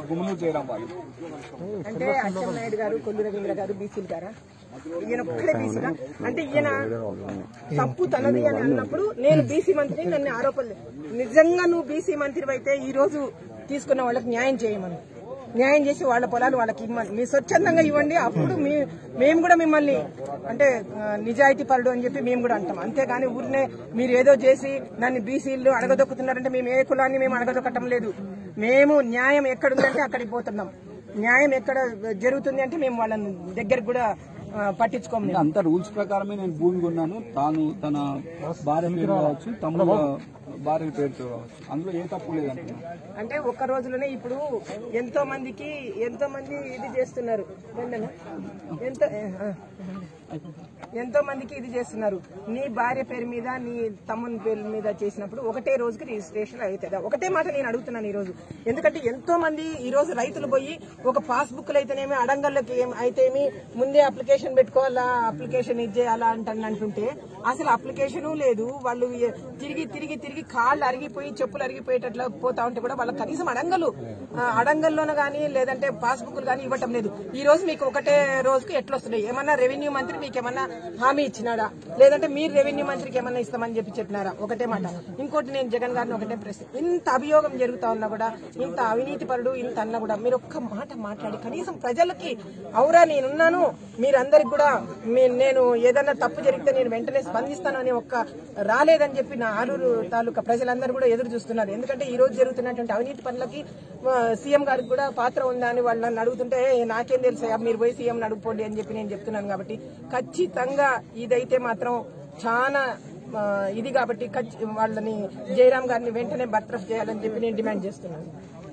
గుమ్మనూరు చేయడం వాళ్ళు అంటే అచ్చెన్నాయుడు గారు కొల్లు రవీంద్ర గారు బీసీలు గారా ఈయన ఒక్కడే బీసీగా అంటే ఈయన తప్పు తనది అని అన్నప్పుడు నేను బీసీ మంత్రిని నన్ను ఆరోపణలు నిజంగా నువ్వు బీసీ మంత్రి అయితే ఈ రోజు తీసుకున్న వాళ్ళకి న్యాయం చేయమని న్యాయం చేసి వాళ్ళ పొలాలు వాళ్ళకి ఇవ్వండి మీ స్వచ్ఛందంగా ఇవ్వండి అప్పుడు మీ మేము కూడా మిమ్మల్ని అంటే ఆ, నిజాయితీ పరుడు అని చెప్పి మేము కూడా అంటాం అంతేగాని ఊరినే మీరు ఏదో చేసి నన్ను బీసీలు అడగదొక్కుతున్నారంటే మేము ఏ కులాన్ని మేము అడగదొక్కటం లేదు మేము న్యాయం ఎక్కడుందంటే అక్కడికి పోతున్నాం న్యాయం ఎక్కడ జరుగుతుంది అంటే మేము వాళ్ళని దగ్గరికి కూడా ఆ, పట్టించుకోము అంటే అంత రూల్స్ ప్రకారమే నేను భూమి కొన్నాను తాను తన భార్య పేరు కావచ్చు తమ్ముడు భార్య పేరుతో కావచ్చు అందులో ఏ తప్పు లేదంటున్నాను అంటే ఒక్క రోజులోనే ఇప్పుడు ఎంతో మందికి ఎంతో మంది ఇది చేస్తున్నారు ఏంటన్నా? ఎంత ఆ, ఎంతో మందికి ఇది చేస్తున్నారు నీ భార్య పేరు మీద నీ తమ్ముని పేరు మీద చేసినప్పుడు ఒకటే రోజుకి రిజిస్ట్రేషన్ అవుతుందా ఒకటే మాట నేను అడుగుతున్నాను ఈ రోజు ఎందుకంటే ఎంతో మంది ఈ రోజు రైతులు పోయి ఒక పాస్బుక్ అయితేనేమి అడంగల్లోకి ఏం అయితేమి ముందే అప్లికేషన్ పెట్టుకోవాలా అప్లికేషన్ ఇది చేయాలా అంటాను అంటుంటే అసలు అప్లికేషన్ లేదు వాళ్ళు ఏ- తిరిగి తిరిగి తిరిగి కాళ్ళు అరిగిపోయి చెప్పులు అరిగిపోయేటట్లు పోతా ఉంటే కూడా వాళ్ళకి కనీసం అడంగలు ఆ, అడంగల్లోన గానీ లేదంటే పాస్బుక్లు గానీ ఇవ్వటం లేదు ఈ రోజు మీకు ఒకటే రోజుకి ఎట్లా వస్తున్నాయి ఏమన్నా రెవెన్యూ మంత్రి మీకు ఏమన్నా హామీ ఇచ్చినాడా లేదంటే మీరు రెవెన్యూ మంత్రికి ఏమన్నా ఇస్తామని చెప్పి చెప్పినారా ఒకటే మాట ఇంకోటి నేను జగన్ గారిని ఒకటే ప్రశ్న ఇంత అభియోగం జరుగుతా ఉన్నా కూడా ఇంత అవినీతి పరుడు ఇంత అన్నా కూడా మీరు ఒక్క మాట మాట్లాడి కనీసం ప్రజలకి అవురా నేనున్నాను మీరందరికి కూడా మీ- నేను ఏదన్నా తప్పు జరిగితే నేను వెంటనే స్పందిస్తాను అని ఒక్క రాలేదని చెప్పి నా ఆలూరు తాలూకా ప్రజలందరూ కూడా ఎదురు చూస్తున్నారు ఎందుకంటే ఈ రోజు జరుగుతున్నటువంటి అవినీతి పనులకి ఆ, సీఎం గారికి కూడా పాత్ర ఉందా అని వాళ్ళు నన్ను అడుగుతుంటే "ఏ, నాకేం తెలుసు మీరు పోయి సీఎం అడుగుకోండి అని చెప్పి నేను చెప్తున్నాను కాబట్టి ఖచ్చితంగా ఇదైతే మాత్రం చాలా ఆ, ఇది కాబట్టి ఖచ్చి- వాళ్ళని జయరాం గారిని వెంటనే బర్తరఫ్ చేయాలని చెప్పి నేను డిమాండ్ చేస్తున్నాను